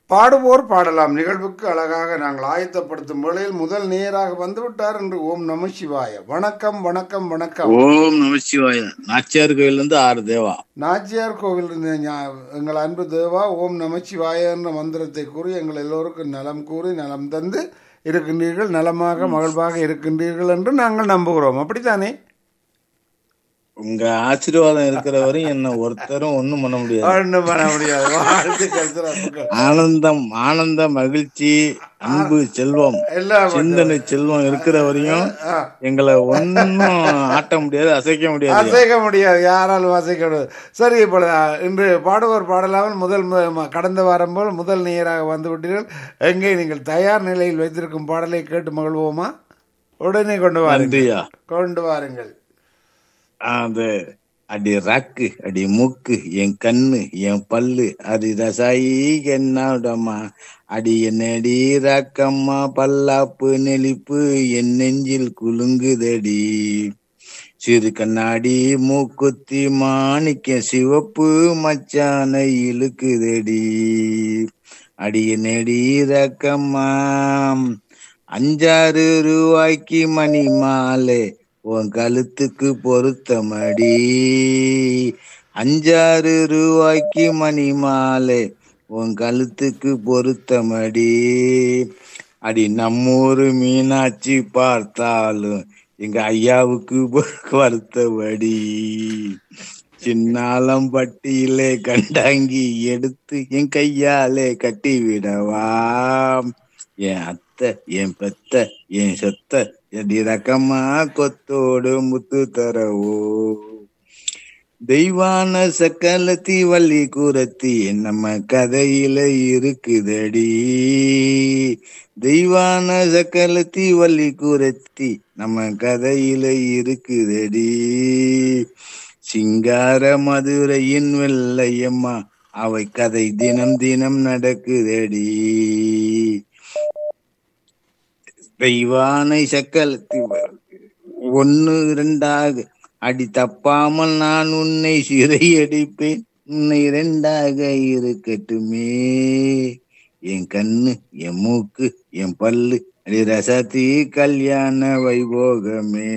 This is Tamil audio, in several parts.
பாடுவோர் பாடலாம் நிகழ்வுக்கு அழகாக நாங்கள் ஆயத்தப்படுத்தும் வேளையில் முதல் நேராக வந்துவிட்டார் என்று ஓம் நம சிவாய வணக்கம் வணக்கம் வணக்கம் ஓம் நமசிவாய நாச்சியார் கோயில்ல இருந்து ஆறு தேவா நாச்சியார் கோவில் இருந்த ஞா- எங்கள் அன்பு தேவா ஓம் நமச்சிவாய என்ற மந்திரத்தை கூறி எங்கள் எல்லோருக்கும் நலம் கூறி நலம் தந்து இருக்கின்றீர்கள் நலமாக மகிழ்வாக இருக்கின்றீர்கள் என்று நாங்கள் நம்புகிறோம் அப்படித்தானே உங்க ஆசீர்வாதம் இருக்கிற வரையும் என்ன ஒருத்தரும் ஒண்ணும் பண்ண முடியாது ஒண்ணும் பண்ண முடியாது வாழ்த்துக்கள் சிறப்புகள். ஆனந்தம் ஆனந்த மகிழ்ச்சி அன்பு செல்வம் எல்லாம் சிந்தனை செல்வம் இருக்கிற வரையும் ஆ. எங்களை ஒன்னும் ஆட்ட முடியாது அசைக்க முடியாது அசைக்க முடியாது யாராலும் அசைக்க முடியாது சரி இப்பொழுது அஹ், இன்று பாடுவோர் பாடலாமல் முதல் மு- ம- கடந்த வாரம் போல் முதல் நேராக வந்து விட்டீர்கள் எங்கே நீங்கள் தயார் நிலையில் வைத்திருக்கும் பாடலை கேட்டு மகிழ்வோமா உடனே கொண்டு வாருங்கள் நன்றியா கொண்டு வாருங்கள் அது அடி ராக்கு அடி மூக்கு என் கண்ணு என் பல்லு அது ரசாயி என்னடமா அடி என்னடி ராக்கம்மா பல்லாப்பு நெளிப்பு என் நெஞ்சில் குலுங்குதடி சிறு கண்ணாடி மூக்குத்தி மாணிக்க சிவப்பு மச்சானை இழுக்குதடி அடி என்னடி ராக்கம்மா அஞ்சாறு ரூபாய்க்கு மணி மாலை உன் கழுத்துக்கு பொருத்தமடி அஞ்சாறு ரூபாய்க்கு மணி மாலை உன் கழுத்துக்கு பொருத்தமடி அடி நம்மூரு மீனாட்சி பார்த்தாலும் எங்க ஐயாவுக்கு வருத்தபடி சின்னாலம் பட்டியிலே கண்டாங்கி எடுத்து என் கையாலே கட்டி விடவா என் அத்தை என் பெத்த என் சொத்த எடி ரக்கமா கொத்தோடு முத்து தரவோ தெய்வான சக்கலத்தி வள்ளி கூரத்தி நம்ம கதையில இருக்குதடி தெய்வான சக்கலத்தி வள்ளி கூரத்தி நம்ம கதையில இருக்குதடி சிங்கார மதுரையின் வெள்ளையம்மா அவை கதை தினம் தினம் நடக்குதடி தெய்வானை சக்கலத்தி ஒன்னு இரண்டாக அடி தப்பாமல் நான் உன்னை சிறையடிப்பேன் உன்னை இரண்டாக இருக்கட்டுமே என் கண்ணு என் மூக்கு என் பல்லு அடி ரசத்தி கல்யாண வைபோகமே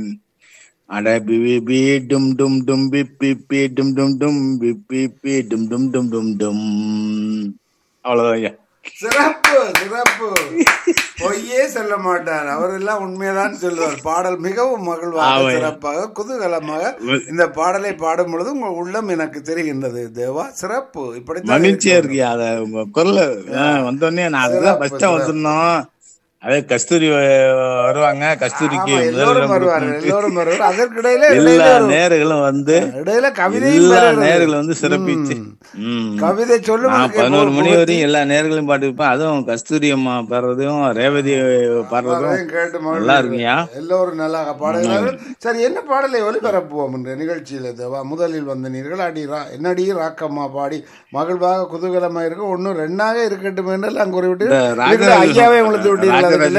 அட பிபி பி டும் டும் டும் பிப்பி பி டும் டும் டும் பிப்பி பி டும் டும் டும் டும் டும் அவ்வளவுதான் ஐயா சிறப்பு சிறப்பு பொய்யே சொல்ல மாட்டார் அவரெல்லாம் உண்மையதான் சொல்வார் பாடல் மிகவும் மகிழ்வாக ஆமாய்யா. சிறப்பாக குதூகலமாக இந்த பாடலை பாடும் பொழுது உங்கள் உள்ளம் எனக்கு தெரிகின்றது தேவா சிறப்பு இப்படித்தான் மகிழ்ச்சியா இருக்க இருக்கு அத உங்க குரல் வந்தோடனே நான் அதுதான் சிறப்பு, ஃபர்ஸ்டா வந்திருந்தோம் அதே கஸ்தூரி வ- வருவாங்க கஸ்தூரிக்கு ஆமா, எல்லோரும் முதலிடம் வருவார்கள் கொடுக்கணும்ட்டு எல்லோரும் வருவார் அதற்கிடையில எல்லா இடையில ஒரு- நேர்களும் வந்து இடையில கவிதையும் எல்லா வருகிறது. நேர்களும் வந்து சிறப்பிச்சு ம். ம். கவிதை சொல்லும் நான் பொழுது பதினோரு மணி புகழ்ச்சி. வரையும் எல்லா நேர்களையும் பாட்டுப்பேன் அதுவும் கஸ்தூரி அம்மா பாடுறதும் ரேவதி பாடுறதும் அதையும் கேட்டு மகிழ்ந்து நல்லா இருக்குங்கய்யா எல்லோரும் நல்லாக பாடுகிறார்கள் சரி என்ன பாடலை ஒலிபரப்புவோம் என்ற நிகழ்ச்சியில் தேவா முதலில் வந்த நீர்கள் அடி ரா என்னடி ராக்கம்மா பாடி மகிழ்வாக குதூகலமா இருக்கு ஒன்னும் ரெண்டாக இருக்கட்டும் என்று எல்லாம் கூறிவிட்டு இந்த இதுக்குள்ள ராஜராஜன் ஐயாவே உங்களுக்கு விட்டீர்கள் அதுக்குள்ள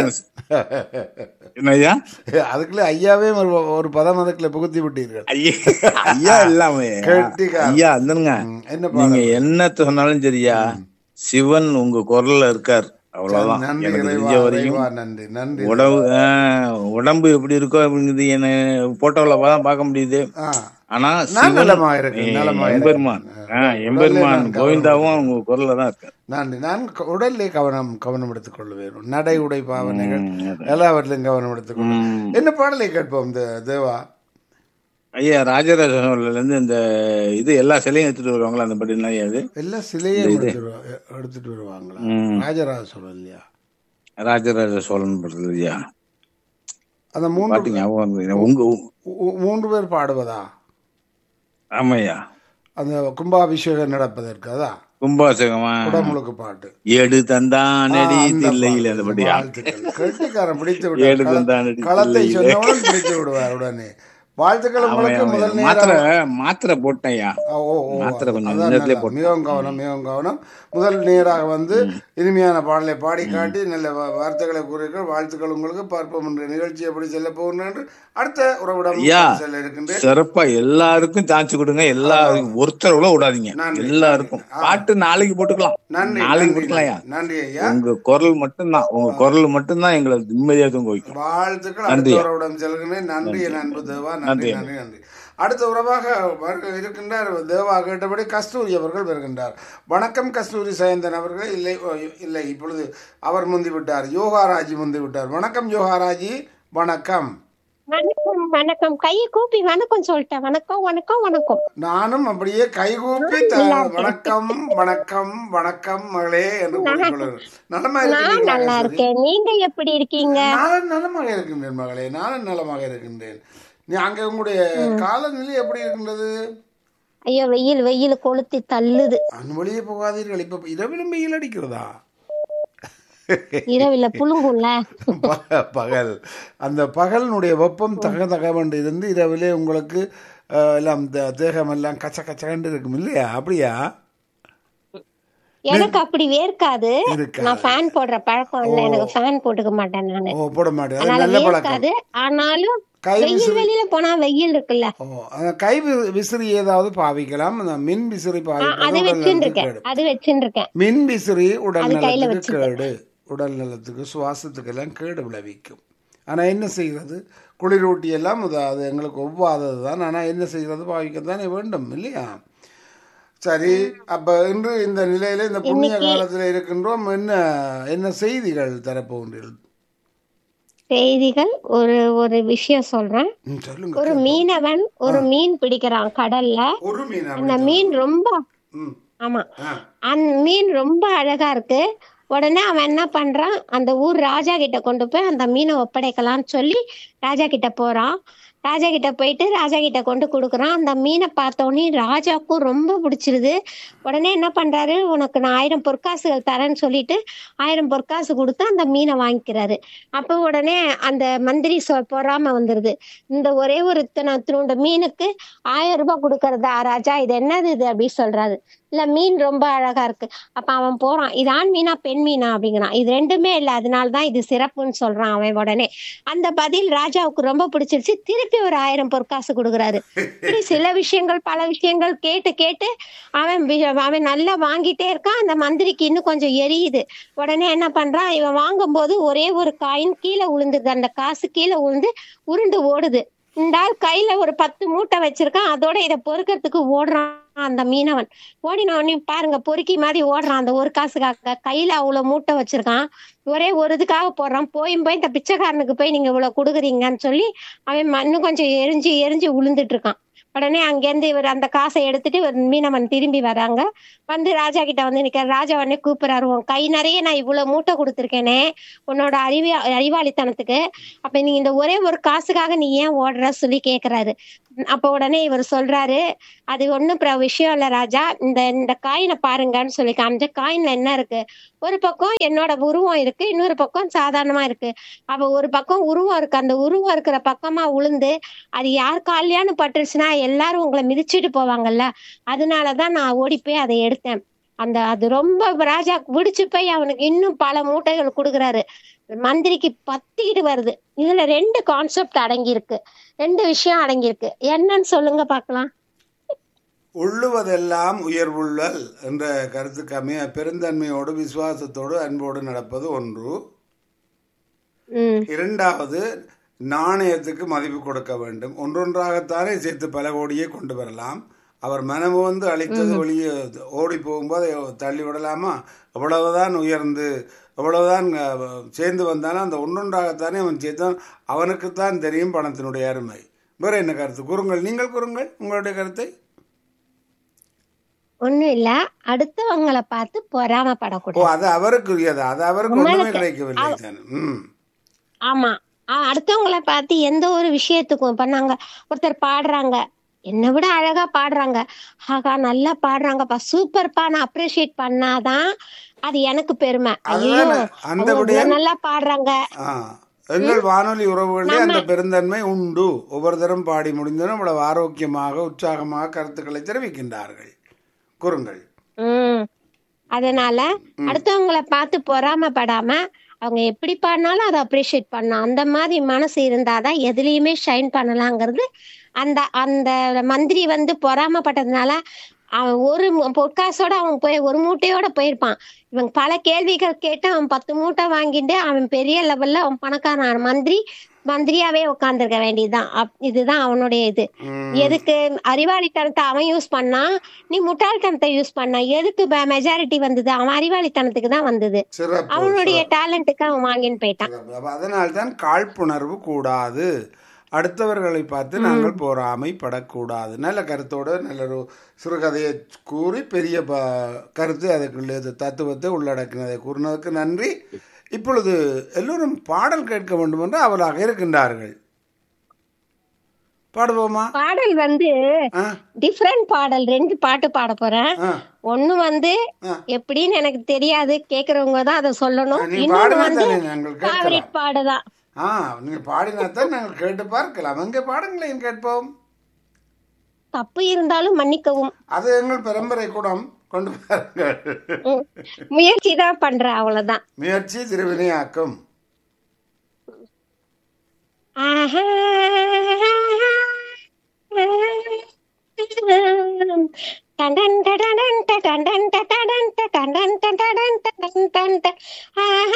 என்னய்யா அதுக்குள்ள ஐயாவே ஒரு ஒரு பதம் அதுக்குள்ள புகுத்தி விட்டீர்கள் ஐயா ஐயா இல்லாம கெட்டிக்காரன். ஐயா வந்துருங்க ம், என்ன நீங்க பாடல் என்ன சொன்னாலும் சரியா சிவன் உங்க குரல்ல இருக்கார் அவ்வளவுதான் நன்றி எனக்கு இறைவா தெரிஞ்ச வரையும் இறைவா நன்றி நன்றி உடம்பு ஆஹ், உடம்பு எப்படி இருக்கோ அப்படிங்கிறது என்ன போட்டோல தான் பார்க்க முடியுது ஆ ஆனா நான் சிவன் நலமாக இருக்கேன், ஏ, நலமாக எம்பெருமான் இருக்கேன். ஆஹ், உடல்ல எம்பெருமான் நான் கோவிந்தாவும் அவங்க குரல்ல தான் இருக்கார் நன்றி நான் க- உடல்லே கவனம் கவனம் எடுத்துக் கொள்வேன் நடை உடை பாவனைகள் ம், அதான். எல்லாவற்றிலும் கவனம் எடுத்துக் கொள்வேன் ம். என்ன பாடலை கேட்போம் இந்த தேவா ஐயா ராஜராஜ சோழர்ல இருந்து இந்த இது எல்லா சிலையும் எடுத்துட்டு வருவாங்களா அந்த படி என்ன அது எல்லாம் சிலையே எடுத்துட்டு வருவா- எடுத்துட்டு வருவாங்களா ம். ராஜராஜ சோழன் இல்லையா ராஜராஜ சோழன் படுறது ஐயா அந்த மூன்று பாட்டு ஞாபகம் வருது. உங்க உ- மூன்று பேர் பாடுவதா ஆமாய்யா அந்த கும்பாபிஷேகம் நடப்பதற்கு அதான் கும்பாசகமா குடமுழுக்கு பாட்டு எடு தந்தானடி ஆ, அந்த தில்லையில் பாட்டு. அந்த படியா வாழ்த்துக்கள். கெட்டிக்காரன் பிடித்து ஏடு விட்டார் தந்தானடி களத்தை தில்லையிலே. சொன்னவுடன் பிடித்து விடுவார் உடனே வாழ்த்துக்கள் உங்களுக்கு அவன் முதல் மாத்திரை நேரம் மாத்திரை போட்டேன்யா ஓ ஓ, ஓ மாத்திரை கொஞ்சம் அதான் நேரத்திலே நல்லா. போட்டேன். மிகவும் கவனம் மிகவும் கவனம் முதல் நேராக வந்து இனிமையான பாடலை பாடி காட்டி நல்ல வா- வார்த்தைகளை கூறுங்கள் வாழ்த்துக்கள் உங்களுக்கு பார்ப்போம் என்ற நிகழ்ச்சி எப்படி செல்ல போகிறேன் என்று அடுத்த உறவிடம் ஐயா. செல்ல இருக்கின்றேன் சிறப்பா எல்லாருக்கும் சான்ஸ் கொடுங்க எல்லாருக்கும் ஒருத்தர் கூட விடாதீங்க நன்றி. எல்லாருக்கும் பாட்டு நாளைக்கு போட்டுக்கலாம் நன்றி நாளைக்கு நன்றி போட்டுக்கலாம்யா நன்றி ஐயா உங்க குரல் மட்டும்தான் உங்க குரல் மட்டும்தான் எங்களை நிம்மதியா தூங்க வைக்கும் வாழ்த்துக்கள் நன்றி. அடுத்த உறவிடம் செல்கிறேன் நன்றி என் அன்பு தேவா நன்றி நன்றி நன்றி அடுத்த உறவாக வருக இருக்கின்றார் தேவா கேட்டபடி கஸ்தூரி அவர்கள் வருகின்றார் வணக்கம் கஸ்தூரி சயந்தன் அவர்கள் இல்லை ஓ, இல்லை இப்பொழுது அவர் முந்தி விட்டார் யோகாராஜி முந்தி விட்டார் வணக்கம் யோகாராஜி வணக்கம் வணக்கம் வணக்கம் கையை கூப்பி வணக்கம் சொல்லிட்டேன் வணக்கம் வணக்கம் வணக்கம் நானும் அப்படியே கைகூப்பி த- வணக்கம் வணக்கம் வணக்கம் மகளே என்று கூறிக்கொள்கிறேன் நலமா நான் இருக்கிறீர்களா நல்லா கஸ்தூரி? இருக்கேன் நீங்க எப்படி இருக்கீங்க நானும் நலமாக இருக்கின்றேன் மகளே நானும் நலமாக இருக்கின்றேன் நீ அங்க உங்களுடைய காலநிலை எப்படி இருக்கின்றது ஐயோ வெயில் வெயில் கொளுத்தி தள்ளுது அன்வழியே போகாதீர்கள் இப்ப இரவிலும் வெயில் அடிக்கிறதா இரவில புழுங்கும்ல ப- பகல் அந்த பகலினுடைய வெப்பம் தக தகவண்டு இருந்து இரவிலே உங்களுக்கு அஹ், எல்லாம் தே- தேகம் எல்லாம் கச்ச கச்சகண்டு இருக்கும் இல்லையா அப்படியா எனக்கு அப்படி வேர்க்காது இருக்கா நான் ஃபேன் போடுற பழக்கம் இல்ல எனக்கு ஃபேன் போட்டுக்க மாட்டேன் நானு ஓ போட மாட்டேன் அது அதனால நல்ல பழக்கம் வேர்க்காது ஆனாலும் கை வெயில் வெளியில போனா வெயில் இருக்குல்ல ஓ அந்த கை வி- விசிறி ஏதாவது பாவிக்கலாம் அந்த மின் விசிறி அது பாவிப்பது உடல் வச்சுட்டு நலத்துக்கு இருக்கேன் கேடு அது வச்சுட்டு இருக்கேன் மின் விசிறி உடல் அது கையில நலத்துக்கு கேடு உடல் நலத்துக்கு சுவாசத்துக்கு எல்லாம் கேடு விளைவிக்கும் ஆனா என்ன செய்கிறது குளிரூட்டி எல்லாம் அது அது எங்களுக்கு ஒவ்வாதது தான் ஆனா என்ன செய்கிறது பாவிக்கத்தானே வேண்டும் இல்லையா சரி அப்ப இன்று இந்த நிலையில இந்த புண்ணிய காலத்துல இருக்கின்றோம் என்ன என்ன செய்திகள் தரப்போகிறீர்கள் செய்திகள் ஒரு ஒரு விஷயம் சொல்றேன் ம், சொல்லுங்க ஒரு மீனவன் ஒரு மீன் பிடிக்கிறான் கடல்ல ஒரு மீன் அந்த மீன் ரொம்ப ம் ஆமா ஆ அந்த மீன் ரொம்ப அழகா இருக்கு உடனே அவன் என்ன பண்றான் அந்த ஊர் ராஜா கிட்ட கொண்டு போய் அந்த மீனை ஒப்படைக்கலாம்னு சொல்லி ராஜா கிட்ட போறான் ராஜா கிட்ட போயிட்டு ராஜா கிட்ட கொண்டு கொடுக்குறான் அந்த மீனை பார்த்த உடனே ராஜாவுக்கும் ரொம்ப பிடிச்சிருது உடனே என்ன பண்றாரு உனக்கு நான் ஆயிரம் பொற்காசுகள் தரேன்னு சொல்லிட்டு ஆயிரம் பொற்காசு கொடுத்து அந்த மீனை வாங்கிக்கிறாரு அப்ப உடனே அந்த மந்திரி சொ பொறாம வந்துருது இந்த ஒரே ஒரு இத்தனை இத்தினோண்டு மீனுக்கு ஆயிரம் ரூபாய் கொடுக்கறதா ராஜா இது என்னது இது அப்படி சொல்றாரு இல்ல மீன் ரொம்ப அழகா இருக்கு அப்ப அவன் போறான் இது ஆண் மீனா பெண் மீனா அப்படிங்கிறான் இது ரெண்டுமே இல்ல அதனாலதான் இது சிறப்புன்னு சொல்றான் அவன் உடனே அந்த பதில் ராஜாவுக்கு ரொம்ப பிடிச்சிருச்சு திருப்பி ஒரு ஆயிரம் பொற்காசு கொடுக்குறாரு இப்படி சில விஷயங்கள் பல விஷயங்கள் கேட்டு கேட்டு அவன் வி- அவன் நல்லா வாங்கிட்டே இருக்கான் அந்த மந்திரிக்கு இன்னும் கொஞ்சம் எரியுது உடனே என்ன பண்றான் இவன் வாங்கும்போது ஒரே ஒரு காயின் கீழே விழுந்துருது அந்த காசு கீழே விழுந்து உருண்டு ஓடுது இந்த ஆள் கையில ஒரு பத்து மூட்டை வச்சிருக்கான் அதோட இதை பொறுக்கிறதுக்கு ஓடுறான் அந்த மீனவன் ஓடின உடனே பாருங்க பொறுக்கி மாதிரி ஓடுறான் அந்த ஒரு காசுக்காக கையில அவ்வளவு மூட்டை வச்சிருக்கான் ஒரே ஒரு இதுக்காக போடுறான் போயும் போய் இந்த பிச்சைக்காரனுக்கு போய் நீங்க இவ்வளவு கொடுக்குறீங்கன்னு சொல்லி அவன் மண்ணு கொஞ்சம் எரிஞ்சு எரிஞ்சு உளுந்துட்டு இருக்கான் உடனே அங்கேருந்து இவர் அந்த காசை எடுத்துட்டு ஒரு மீனவன் திரும்பி வராங்க வந்து ராஜா கிட்ட வந்து நிக்கிற ராஜா உடனே கூப்பிடுறாரு உன் கை நிறைய நான் இவ்வளவு மூட்டை கொடுத்துருக்கேனே உன்னோட அறிவி அறிவாளித்தனத்துக்கு அப்ப நீ இந்த ஒரே ஒரு காசுக்காக நீ ஏன் ஓடுற சொல்லி கேக்குறாரு அப்ப உடனே இவர் சொல்றாரு அது ஒண்ணும் பிர- விஷயம் இல்ல ராஜா இந்த இந்த காயினை பாருங்கன்னு சொல்லி காமிச்ச காயின்ல என்ன இருக்கு ஒரு பக்கம் என்னோட உருவம் இருக்கு இன்னொரு பக்கம் சாதாரணமா இருக்கு அப்ப ஒரு பக்கம் உருவம் இருக்கு அந்த உருவம் இருக்கிற பக்கமா உளுந்து அது யார் கால்யான்னு பட்டுருச்சுன்னா எல்லாரும் உங்களை மிதிச்சிட்டு போவாங்கல்ல அதனாலதான் நான் ஓடி போய் அதை எடுத்தேன் அந்த அது ரொம்ப ராஜா விடிச்சு போய் அவனுக்கு இன்னும் பல மூட்டைகள் கொடுக்குறாரு மந்திரிக்கு பத்திக்கிட்டு வருது இதுல ரெண்டு கான்செப்ட் அடங்கி இருக்கு ரெண்டு விஷயம் அடங்கி இருக்கு என்னன்னு சொல்லுங்க பார்க்கலாம் உள்ளுவதெல்லாம் உயர்வுள்ளல் என்ற கருத்துக்கு அமைய பெருந்தன்மையோடு விசுவாசத்தோடு அன்போடு நடப்பது ஒன்று உம் இரண்டாவது நாணயத்துக்கு மதிப்பு கொடுக்க வேண்டும் ஒன்றொன்றாகத்தானே சேர்த்து பல கோடியே கொண்டு வரலாம் அவர் மனம் வந்து அழித்தது வெளியே ஓடி போகும்போது தள்ளி விடலாமா எவ்வளவுதான் உயர்ந்து எவ்வளவுதான் அஹ், சேர்ந்து வந்தாலும் அந்த ஒன்றொன்றாகத்தானே அவன் சேர்த்தான் அவனுக்குத்தான் தெரியும் பணத்தினுடைய அருமை வேற என்ன கருத்து கூறுங்கள் நீங்கள் கூறுங்கள் உங்களுடைய கருத்தை ஒண்ணும் இல்ல அடுத்தவங்களை பார்த்து ஓ பொறாமப்படக்கூடாது அது அவருக்குரியதா அது அவருக்கு ஒண்ணுமே உங்களுக்கு- கிடைக்கவில்லை தானே ம் ஆமா ஆஹ் அடுத்தவங்களை பார்த்து எந்த ஒரு விஷயத்துக்கும் இப்ப நாங்க ஒருத்தர் பாடுறாங்க என்னை விட அழகா பாடுறாங்க ஆகா நல்லா பாடுறாங்கப்பா சூப்பர்ப்பா நான் அப்ரிஷியேட் பண்ணாதான் அது எனக்கு பெருமை ஐயோ அதுதானே, அந்த அவங்க விடயம் இவ்வளவு நல்லா பாடுறாங்க ஆ எங்கள் வானொலி உறவுகளிலே அந்த பெருந்தன்மை உண்டு ஒவ்வொரு தரம் பாடி முடிந்ததும் இவ்வளவு ஆரோக்கியமாக உற்சாகமாக கருத்துக்களை தெரிவிக்கின்றார்கள் கூறுங்கள் உம் அதனால அடுத்தவங்கள பார்த்து பொறாமைப்படாம அவங்க எப்படி பாடினாலும் அதை அப்ரிஷியேட் பண்ணணும் அந்த மாதிரி மனசு இருந்தாதான் எதுலயுமே ஷைன் பண்ணலாங்கிறது அந்த அந்த மந்திரி வந்து பொறாமைப்பட்டதுனால அவன் ஒரு மு- பொற்காசோட அவன் போய் ஒரு மூட்டையோட போயிருப்பான் இவன் பல கேள்விகள் கேட்டு அவன் பத்து மூட்டை வாங்கிட்டு அவன் பெரிய லெவல்ல அவன் பணக்காரன் மந்திரி மந்திரியாவே உட்கார்ந்திருக்க வேண்டியதுதான் அப்- இதுதான் அவனுடைய இது ம், எதுக்கு அறிவாளித்தனத்தை அவன் யூஸ் பண்ணா நீ முட்டாள்தனத்தை யூஸ் பண்ண எதுக்கு மெஜாரிட்டி வந்தது அவன் அறிவாளித்தனத்துக்கு தான் வந்தது சிறப்பு அவனுடைய டேலண்ட்டுக்கு அவன் வாங்கின்னு போயிட்டான் சிறப்பு. அப்ப அதனால்தான் காழ்ப்புணர்வு கூடாது அடுத்தவர்களை பார்த்து நாங்கள் பொறாமைப்படக்கூடாது நல்ல கருத்தோடு நல்ல ஒரு சிறுகதையை கூறி பெரிய ப கருத்து அதுக்குள்ளே தத்துவத்தை உள்ளடக்கினதை கூறினதுக்கு நன்றி இப்பொழுது எல்லோரும் பாடல் கேட்க வேண்டும் என்று அவளாக இருக்கின்றார்கள் பாடுவோமா பாடல் வந்து ஆ டிஃப்ரெண்ட் பாடல் ரெண்டு பாட்டு பாட போறேன் ஆ ஒண்ணு வந்து ஆ. எப்படின்னு எனக்கு தெரியாது கேக்குறவங்க தான் அதை சொல்லணும் நீ இன்னொன்னு பாடினா வந்து தானே நாங்கள் கேட்கலாம் ஃபேவரட் பாடுதான் ஆ நீங்க பாடினா தான் நாங்கள் கேட்டு பார்க்கலாம் அங்கே பாடுங்களேன் கேட்போம் தப்பு இருந்தாலும் மன்னிக்கவும் அது எங்கள் பரம்பரை கூடம் கொண்டு பாருங்கள் உம். முயற்சி தான் பண்றேன் அவ்வளவுதான் முயற்சி திருவினையாக்கும் ஆஹா. டடன் டடன் டடன் டடன் டடன் டடன் டடன் டடன் டன். ஆஹா.